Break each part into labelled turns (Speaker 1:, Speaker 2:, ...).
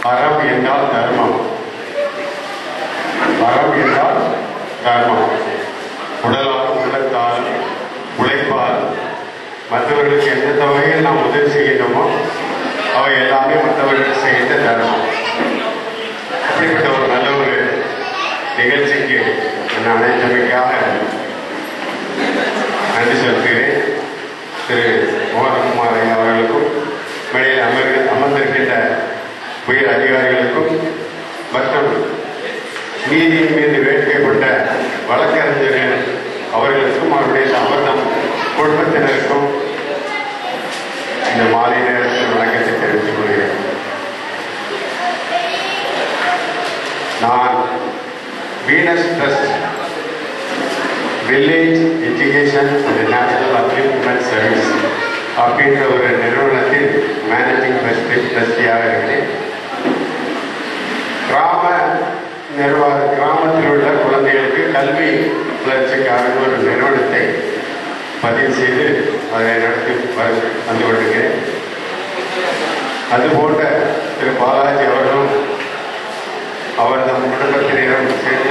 Speaker 1: அறம் என்றால் தர்மம் அறம் என்றால் தர்மம் உடலால் உள்ளத்தால் உழைப்பால் மற்றவர்களுக்கு எந்த வகையில் நாம் உதவி செய்கின்றோமோ அவை எல்லாமே மற்றவர்களுக்கு செய்கின்ற தர்மம் அப்படிப்பட்ட ஒரு நல்ல ஒரு நிகழ்ச்சிக்கு என்ன அழைத்தமைக்காக நன்றி செலுத்துகிறேன் திரு மோகன்குமார் ஐயா அவர்களுக்கும் மேடையில் அமர்ந்து அமர்ந்திருக்கின்ற உயர் அதிகாரிகளுக்கும் மற்றும் நீதியின் மீது வேட்கைப்பட்ட வழக்கறிஞர்கள் அவர்களுக்கும் அவருடைய அமர்ந்தம் குடும்பத்தினருக்கும் இந்த மாலை நேரத்தில் வணக்கத்தை தெரிவித்துக் கொள்கிறேன் நான் Venus trust village education and national அப்ளிமெண்ட் சர்வீஸ் அப்படின்ற ஒரு நிறுவனத்தில் மேனேஜிங் ட்ரஸ்டி ட்ரஸ்டியாக இருக்கிறேன் கிராம நிர்வாக கிராமத்தில் உள்ள குழந்தைகளுக்கு கல்வி வளர்ச்சிக்காக ஒரு நிறுவனத்தை பதிவு செய்து அதை நடத்தி வ- வந்து கொண்டிருக்கிறேன் அதுபோன்ற திரு பாலாஜி அவர்களும் அவர் நம் குடும்பத்தினரும் சேர்ந்து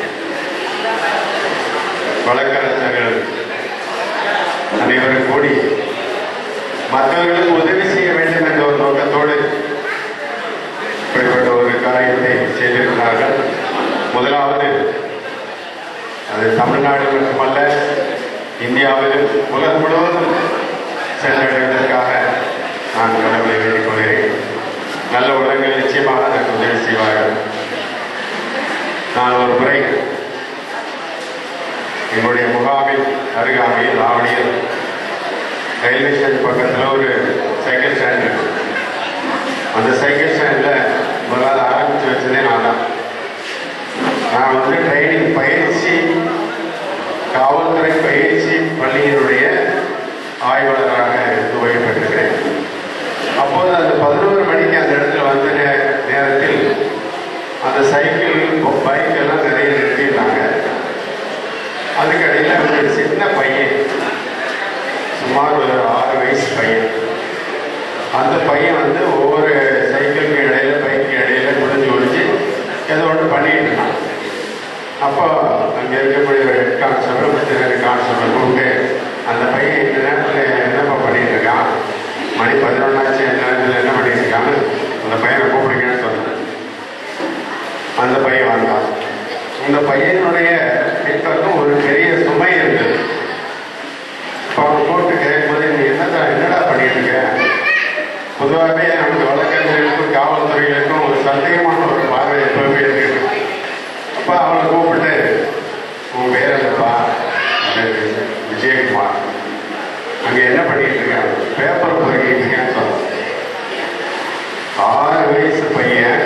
Speaker 1: வழக்கறிஞர்கள் அனைவரும் கூடி மற்றவர்களுக்கு உதவி செய்ய வேண்டும் என்ற ஒரு நோக்கத்தோடு இப்படிப்பட்ட ஒரு காரியத்தை செய்திருக்கிறார்கள் முதலாவது அது தமிழ்நாடு மட்டுமல்ல இந்தியாவிலும் உலகம் முழுவதும் சென்றடைவதற்காக நான் கடவுளை வேண்டிக் கொள்கிறேன் நல்ல உலகங்கள் நிச்சயமாக அதற்கு உதவி செய்வார்கள் நான் ஒரு முறை எங்களுடைய முகாமில் அருகாமையில் ஆவணியில் ரயில்வே ஸ்டேஷன் பக்கத்தில் ஒரு சைக்கிள் ஸ்டாண்ட் இருக்கு அந்த சைக்கிள் ஸ்டாண்டில் முதலாவது ஆரம்பித்து வச்சதே நான் தான் நான் வந்து ட்ரைனிங் பயிற்சி காவல்துறை பயிற்சி பள்ளியினுடைய ஆய்வாளராக இருந்து ஓய்வு பெற்றிருக்கிறேன் அப்போது அந்த பதினோரு மணிக்கு அந்த இடத்துல வந்த நே- நேரத்தில் அந்த சைக்கிள் பைக் எல்லாம் நிறைய நிறுத்தியிருந்தாங்க அதுக்கடையில் ஒரு சின்ன பையன் சுமார் ஒரு ஆறு வயசு பையன் அந்த பையன் வந்து ஒவ்வொரு சைக்கிளுக்கு இடையில பைக்கு இடையில முடிஞ்சு ஒழிஞ்சு ஏதோ ஒன்று பண்ணிட்டு இருந்தான் அப்போ அங்கே இருக்கக்கூடிய ஒரு ஹெட் கான்ஸ்டபிள் மற்ற ஹெட் கான்ஸ்டபிள் கூப்பிட்டு அந்த பையன் இந்த நேரத்தில் என்னப்பா பண்ணிட்டு இருக்கான் மணி பதினொன்றாச்சு இந்த நேரத்தில் என்ன பண்ணிட்டு இருக்கான்னு அந்த பையனை கூப்பிடுங்கன்னு சொன்னேன் அந்த பையன் வந்தான் இந்த பையனுடைய பின்பக்கம் ஒரு பெரிய சுமை இருந்தது இப்போ அவன் கூப்பிட்டு கேட்கும்போது நீ என்னடா என்னடா பண்ணிட்டு இருக்க பொதுவாகவே நமக்கு வழக்கறிஞர்களுக்கும் காவல்துறைகளுக்கும் ஒரு சந்தேகமான ஒரு பார்வை எப்பவுமே இருக்கு அப்போ அவனை கூப்பிட்டு உன் பேர் என்னப்பா பேரு விஜயகுமார் அங்கே என்ன பண்ணிட்டு இருக்கேன் பேப்பர் பொறுக்கிட்டு இருக்கேன்னு சொன்னான் ஆறு வயசு பையன்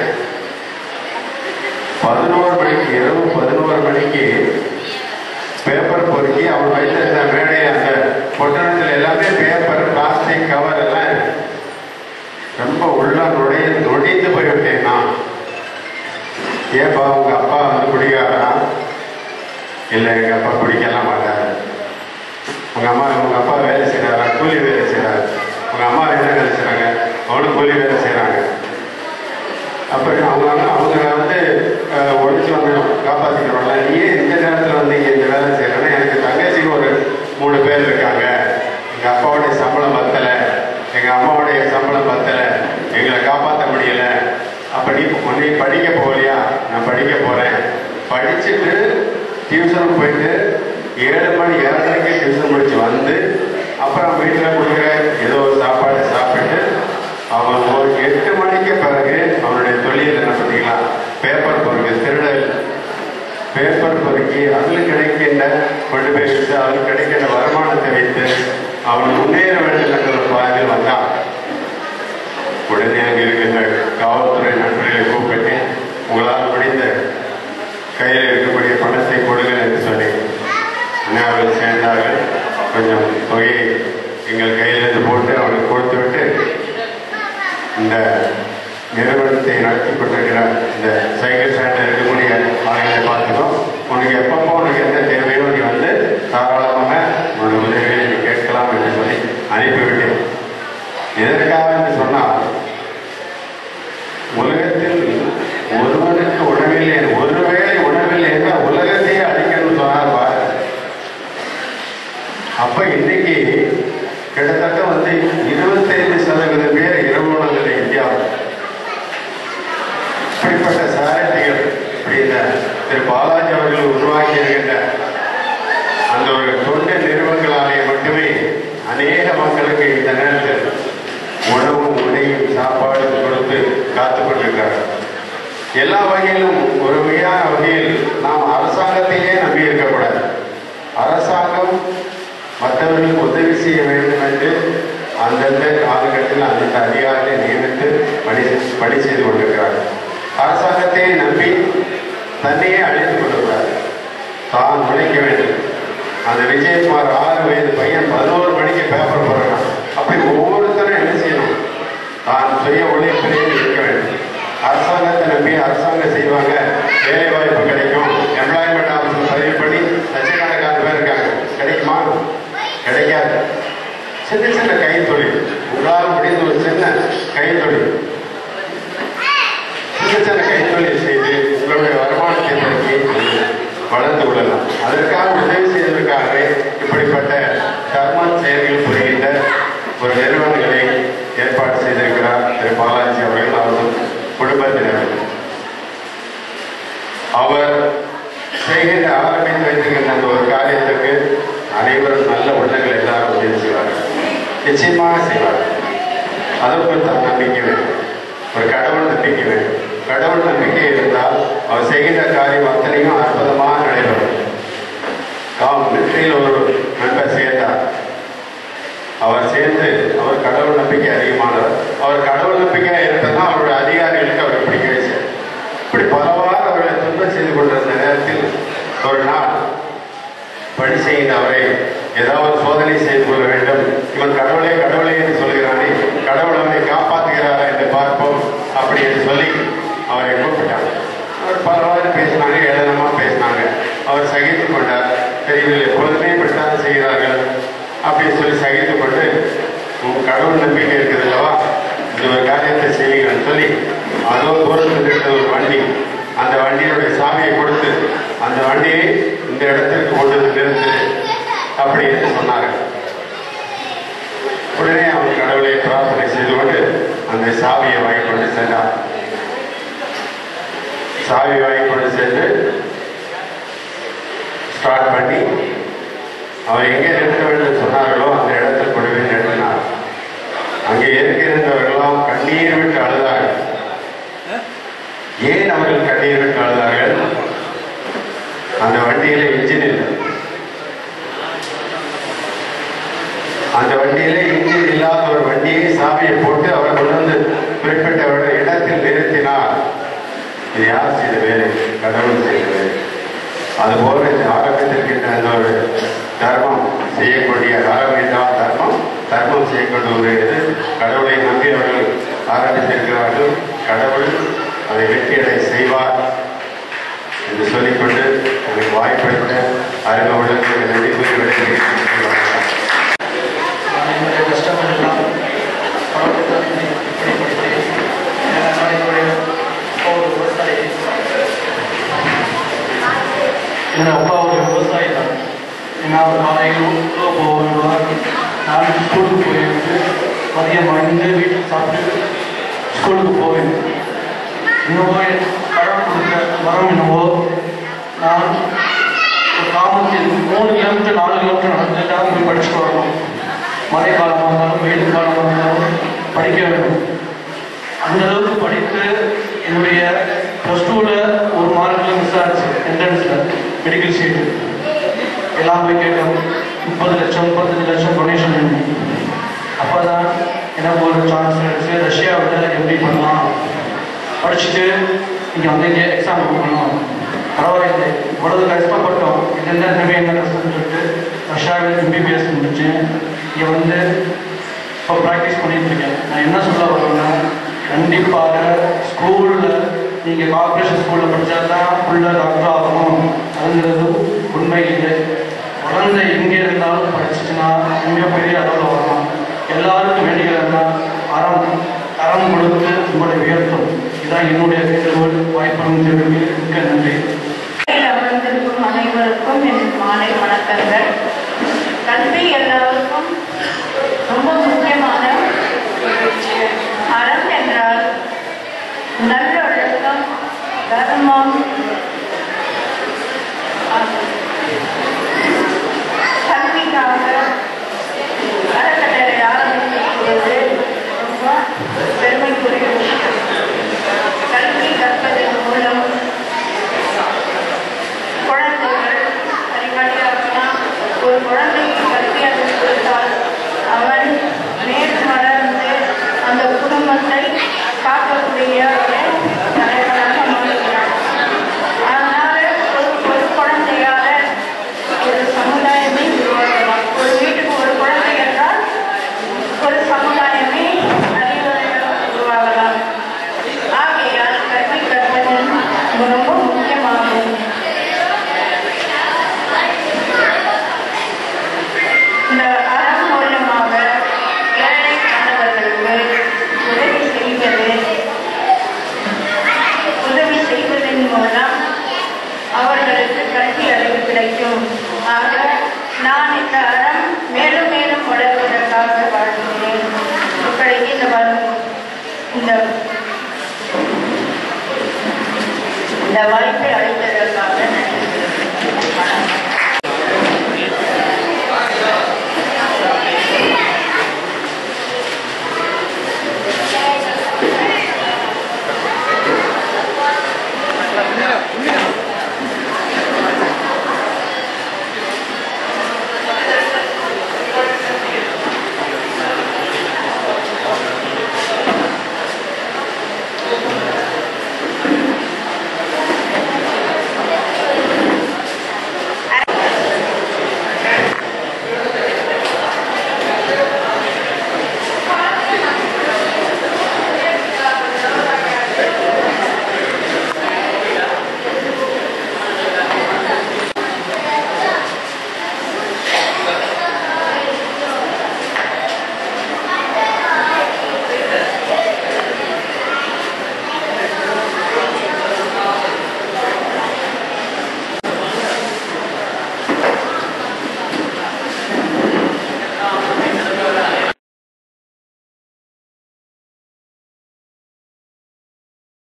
Speaker 1: பதினோரு மணிக்கு இரவு பதினோரு மணிக்கு பேப்பர் பொறுக்கி அவன் வைத்திருந்த மேடை அந்த பொட்டணத்தில் எல்லாமே பேப்பர் பிளாஸ்டிக் கவர் எல்லாம் இருக்கு. ரொம்ப உள்ள நுழைய நொடிந்து போய்விட்டேன் நான் ஏப்பா உங்க அப்பா வந்து குடிக்காரா இல்லை எங்க அப்பா குடிக்கலாம் மாட்டாரு உங்க அம்மா உங்க அப்பா வேலை செய்யறாரா கூலி வேலை செய்யறாரு உங்க அம்மா என்ன வேலை செய்றாங்க அவனும் கூலி வேலை செய்யறாங்க அப்படி அவங்க வந்து அவங்க வந்து அஹ், ஒழிச்சு வந்து காப்பாற்றிக்கிறவங்கள நீ ஏன் இந்த நேரத்தில் வந்து இங்கே இந்த வேலை செய்யறேன்னா எனக்கு தங்கச்சிக்கு ஒரு மூணு பேர் இருக்காங்க எங்கள் அப்பாவுடைய சம்பளம் பத்தலை எங்கள் அம்மாவுடைய சம்பளம் பத்தலை எங்களை காப்பாற்ற முடியல அப்ப நீ நீ படிக்க போகலையா நான் படிக்க போகிறேன் படிச்சுட்டு டியூஷனுக்கு போயிட்டு ஏழு மணி ஏழரைக்கு டியூஷன் முடிச்சு வந்து அப்புறம் வீட்டில் கொடுக்குற ஏதோ ஒரு சாப்பாடு சாப்பிட்டு அவன் ஒரு எட்டு மணிக்கு பிறகு அவனுடைய தொழில் என்ன பார்த்தீங்களா பேப்பர் பொறுக்கு திருடல் பேப்பர் பொறுக்கி அதில் கிடைக்கின்ற கொண்டு போய் விட்டு அதில் கிடைக்கின்ற வருமானத்தை வைத்து அவன் முன்னேற வேண்டும் என்ற ஒரு பாதையில் வந்தான் உடனே அங்கே இருக்கின்ற காவல்துறை நண்பர்களை கூப்பிட்டு உங்களால் முடிந்த கையில் இருக்கக்கூடிய பணத்தை கொடுங்கள் என்று சொல்லி உடனே அவர்கள் சேர்ந்தார்கள் கொஞ்சம் தொகையை எங்கள் கையிலிருந்து போட்டு அவனுக்கு கொடுத்து விட்டு இந்த நிறுவனத்தை நடத்தி கொண்டிருக்கிற இந்த சைக்கிள் ஸ்டாண்டில் இருக்கக்கூடிய ஆளுகளை பார்த்துக்கோ உனக்கு எப்பப்போ உனக்கு எந்த தேவையோ நீ வந்து தாராளமாக உன்னோட உதவிகளை நீ கேட்கலாம் என்று சொல்லி அனுப்பிவிட்டேன் எதற்காக என்று சொன்னால் உலகத்தில் சாப்பாடு கொடுத்து காத்து கொண்டிருக்கிறார் எல்லா வகையிலும் ஒரு வகையான வகையில் நாம் அரசாங்கத்தையே நம்பி இருக்கக்கூடாது அரசாங்கம் மற்றவர்களுக்கு உதவி செய்ய வேண்டும் என்று அந்தந்த காலகட்டத்தில் அந்தந்த அதிகாரிகளை நியமித்து பணி பணி செய்து கொண்டிருக்கிறார் அரசாங்கத்தை நம்பி தன்னையே அழைத்துக் கொள்ளக்கூடாது தான் உழைக்க வேண்டும் அந்த விஜயகுமார் ஆறு வயது பையன் பதினோரு மணிக்கு பேப்பர் போடுறான் அப்படி ஒவ்வொருத்தரும் என்ன செய்யணும் தான் சுய உழைப்பிலே இருக்க வேண்டும் அரசாங்கத்தை நம்பி அரசாங்கம் செய்வாங்க வேலை வாய்ப்பு கிடைக்கும் எம்ப்ளாய்மெண்ட் ஆஃபீஸில் பதிவு பண்ணி லட்சக்கணக்கான பேர் இருக்காங்க கிடைக்குமா கிடைக்காது சின்ன சின்ன கைத்தொழில் உங்களால் முடிந்த ஒரு சின்ன கைத்தொழில் சின்ன சின்ன கைத்தொழில் செய்து உங்களுடைய வருமானத்தை பெருக்கி வளர்ந்து கொள்ளலாம் அதற்காக உதவி செய்வதற்காகவே இப்படிப்பட்ட தர்ம செயல்கள் புரிகின்ற ஒரு நிறுவனங்களை ஏற்பாடு செய்திருக்கிறார் திரு பாலாஜி அவர்கள் அவரும் குடும்பத்தினர் அவர் செய்கின்ற ஆரம்பித்து வைத்திருக்கின்ற அந்த ஒரு காரியத்துக்கு அனைவரும் நல்ல உள்ளங்கள் எல்லாரும் உதவி செய்வார்கள் நிச்சயமாக செய்வார்கள் அதற்கு தான் நம்பிக்கை வேண்டும் ஒரு கடவுள் நம்பிக்கை வேண்டும் கடவுள் நம்பிக்கை இருந்தால் அவர் செய்கின்ற காரியம் அத்தனையும் அற்புதமாக நடைபெறும் காம் மிலிட்டரியில் ஒரு நண்பர் சேர்ந்தார் அவர் சேர்ந்து அவர் கடவுள் நம்பிக்கை அதிகமானவர் அவர் கடவுள் நம்பிக்கையாக இருந்ததுனா அவருடைய அதிகாரிகளுக்கு அவர் பிடிக்கவே செய்யும் இப்படி பலவாறு அவர்களை துன்பம் செய்து கொண்டிருந்த நேரத்தில் ஒரு நாள் பணி செய்கின்ற அவரை ஏதாவது சோதனை செய்து கொள்ள வேண்டும் இவன் கடவுளே கடவுளே என்று சொல்கிறானே கடவுள் அவனை காப்பாற்றுகிறாரா என்று பார்ப்போம் அப்படி என்று சொல்லி அவரை கூப்பிட்டாங்க அவர் பலவாறு பேசினாங்க ஏளனமா பேசினாங்க அவர் சகித்துக் கொண்டார் சரி இவர்கள் எப்பொழுதுமே இப்படித்தான் செய்கிறார்கள் அப்படின்னு சொல்லி சகித்துக் கொண்டு உன் கடவுள் நம்பிக்கை இருக்குது அல்லவா இந்த ஒரு காரியத்தை செய்யுங்கன்னு சொல்லி அதோ தூரத்தில் இருக்கிற ஒரு வண்டி அந்த வண்டியினுடைய சாவியை கொடுத்து அந்த வண்டியை இந்த இடத்திற்கு கொண்டு வந்து நிறுத்து அப்படி என்று சொன்னார்கள் உடனே அவன் கடவுளை பிரார்த்தனை செய்து கொண்டு அந்த சாவியை வாங்கி கொண்டு சென்றார் சாவி வாங்கி கொண்டு சென்று ஸ்டார்ட் பண்ணி அவர் எங்கே நிறுத்த வேண்டும் சொன்னார்களோ அந்த இடத்தில் கொண்டு போய் நிறுத்தினார் அங்கே இருக்கின்றவர்களெல்லாம் கண்ணீர் விட்டு அழுதார்கள் ஏன் அவர்கள் கண்ணீர் விட்டு அழுதார்கள் அந்த வண்டியில இன்ஜின் இல்லை அந்த வண்டியில இன்ஜின் இல்லாத ஒரு வண்டியை சாவியை போட்டு அவர் கொண்டு வந்து குறிப்பிட்ட ஒரு இடத்தில் நிறுத்தினார் இது யார் செய்த வேலை கடவுள் செய்த வேலை அதுபோல இந்த ஆரம்பத்திற்கின்ற அந்த ஒரு தர்மம் செய்யக்கூடிய ஆரம்பித்தால் தர்மம் தர்மம் செய்யக்கூடிய ஒரு இது கடவுளை நம்பி அவர்கள் ஆரம்பித்திருக்கிறார்கள் கடவுள் அதை வெற்றியடை செய்வார் என்று சொல்லிக்கொண்டு எனக்கு வாய்ப்பளித்த அறிமுக நன்றி கூறி விடைபெறுகிறேன்.
Speaker 2: என்னுடைய கஷ்டங்கள் எல்லாம் பணத்தை இப்படிப்படுத்தி என்னுடைய அப்பா ஒரு விவசாயி என்னோட அப்பா ஒரு விவசாயி தான் நான் காலையில் உள்ள போவேன் நான் ஸ்கூலுக்கு போயிட்டு மதியம் வந்து வீட்டுக்கு சாப்பிட்டு ஸ்கூலுக்கு போவேன் என்னவோ கடவுள் கொடுத்த வரம் என்னவோ நான் ஒரு கிராமத்தில் மூணு கிலோமீட்டர் நாலு கிலோமீட்டர் நடந்து தான் போய் படிச்சுட்டு வரணும் மழை காலமாக இருந்தாலும் வெயில் காலமாக இருந்தாலும் படிக்க வேண்டும் அந்த அளவுக்கு படித்து என்னுடைய ப்ளஸ் டூவில் ஒரு மார்க்கில் மிஸ் ஆச்சு என்ட்ரன்ஸில் மெடிக்கல் சீட்டு எல்லாம் போய் கேட்டோம் முப்பது லட்சம் முப்பத்தஞ்சு லட்சம் டொனேஷன் வேணும் அப்போ தான் எனக்கு ஒரு சான்ஸ் கிடைச்சு ரஷ்யாவில் எப்படி பண்ணலாம் படிச்சுட்டு இங்கே வந்து இங்கே எக்ஸாம் கொடுக்கணும் பரவாயில்லை இவ்வளவு கஷ்டப்பட்டோம் இதுல இருந்து என்ன கஷ்டம்னு சொல்லிட்டு ரஷ்யாவில் எம்பிபிஎஸ் முடிச்சேன் இங்கே வந்து இப்போ ப்ராக்டிஸ் பண்ணிட்டு இருக்கேன் நான் என்ன சொல்ல வரேன்னா கண்டிப்பாக ஸ்கூலில் நீங்கள் கார்பரேஷன் ஸ்கூலில் படித்தா தான் உள்ள டாக்டர் ஆகணும் அதுங்கிறது உண்மை இல்லை குழந்தை எங்கே இருந்தாலும் படிச்சுச்சுன்னா எங்கே பெரிய அளவில் வரலாம் எல்லாருக்கும் வேண்டியதுன்னா அறம் அறம் கொடுத்து உங்களை உயர்த்தும் இதான் என்னுடைய வேண்டுகோள் வாய்ப்பு மிக்க நன்றி
Speaker 3: அமர்ந்திருக்கும் அனைவருக்கும் என் மாலை வணக்கங்கள் கல்வி எல்லாருக்கும் ரொம்ப முக்கியமான ஒரு விஷயம். அறம் என்றால் நல்லொழுக்கம் தர்மம் கல்விக்காக அறக்கட்டளை ஆரம்பித்திருக்கிறது ரொம்ப பெருமை சமூகத்தை காக்கக்கூடிய ஒரு தலைவராக மாறுகிறார் அதனால ஒரு ஒரு குழந்தையால ஒரு சமுதாயமே உருவாகலாம் ஒரு வீட்டுக்கு ஒரு குழந்தை என்றால் ஒரு சமுதாயமே அறிவுரையாக உருவாகலாம் ஆகையால் கல்வி கற்பது ரொம்ப முக்கியமாகும் இந்த அறம் மூலமாக ஏழை மாணவர்களுக்கு உதவி செய்வது உதவி செய்வதன் மூலம் அவர்களுக்கு கல்வி அறிவு கிடைக்கும் ஆக நான் இந்த அறம் மேலும் மேலும் வளர்வதற்காக வாழ்கிறேன் உங்களுக்கு இந்த வரும் இந்த இந்த வாய்ப்பை அளித்தது